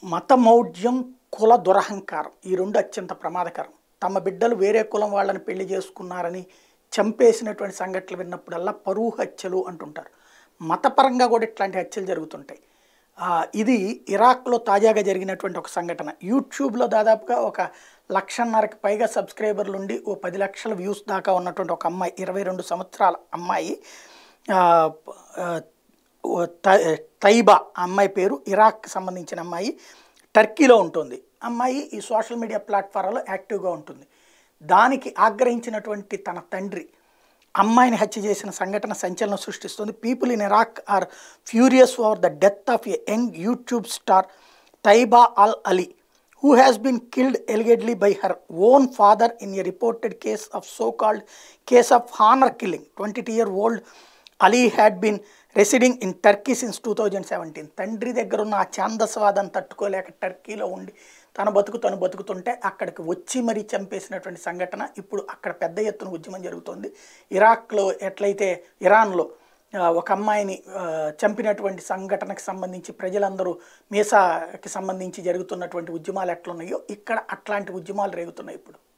మతమౌఢ్యం కుల దురహంకారం ఈ రెండు అత్యంత ప్రమాదకరం తమ బిడ్డలు వేరే కులం వాళ్ళని పెళ్లి చేసుకున్నారని చంపేసినటువంటి సంఘటనలు విన్నప్పుడల్లా పరువు హత్యలు అంటుంటారు మతపరంగా కూడా ఇట్లాంటి హత్యలు జరుగుతుంటాయి ఆ, ఇది ఇరాక్లో తాజాగా జరిగినటువంటి ఒక సంఘటన యూట్యూబ్లో దాదాపుగా ఒక లక్షన్నరకి పైగా సబ్స్క్రైబర్లు ఉండి ఓ పది లక్షల వ్యూస్ దాకా ఉన్నటువంటి ఒక అమ్మాయి ఇరవై రెండు సంవత్సరాల అమ్మాయి ఆ, ఆ, ఓ త- తైబా ఆ అమ్మాయి పేరు ఇరాక్ సంబంధించిన అమ్మాయి టర్కీలో ఉంటుంది అమ్మాయి ఈ సోషల్ మీడియా ప్లాట్ఫారాలో యాక్టివ్గా ఉంటుంది దానికి ఆగ్రహించినటువంటి తన తండ్రి అమ్మాయిని హత్య చేసిన సంఘటన సంచలనం సృష్టిస్తుంది people in Iraq are furious over the death of a young YouTube star Taiba al Ali who has been killed allegedly by her own father in a reported case of so-called case of honor killing. 22-year-old Ali had been residing in Turkey since 2017. తండ్రి దగ్గర ఉన్న ఆ ఛాందస్వాదం తట్టుకోలేక టర్కీలో ఉండి తన బతుకు తను బతుకుతుంటే అక్కడికి వచ్చి మరీ చంపేసినటువంటి సంఘటన ఇప్పుడు అక్కడ పెద్ద ఎత్తున ఉద్యమం జరుగుతోంది ఇరాక్లో ఎట్లయితే ఇరాన్లో ఆ, ఒక అమ్మాయిని ఆ, చంపినటువంటి సంఘటనకు సంబంధించి ప్రజలందరూ మీసాకి సంబంధించి జరుగుతున్నటువంటి ఉద్యమాలు ఎట్లున్నాయో ఇక్కడ అట్లాంటి ఉద్యమాలు రేగుతున్నాయి ఇప్పుడు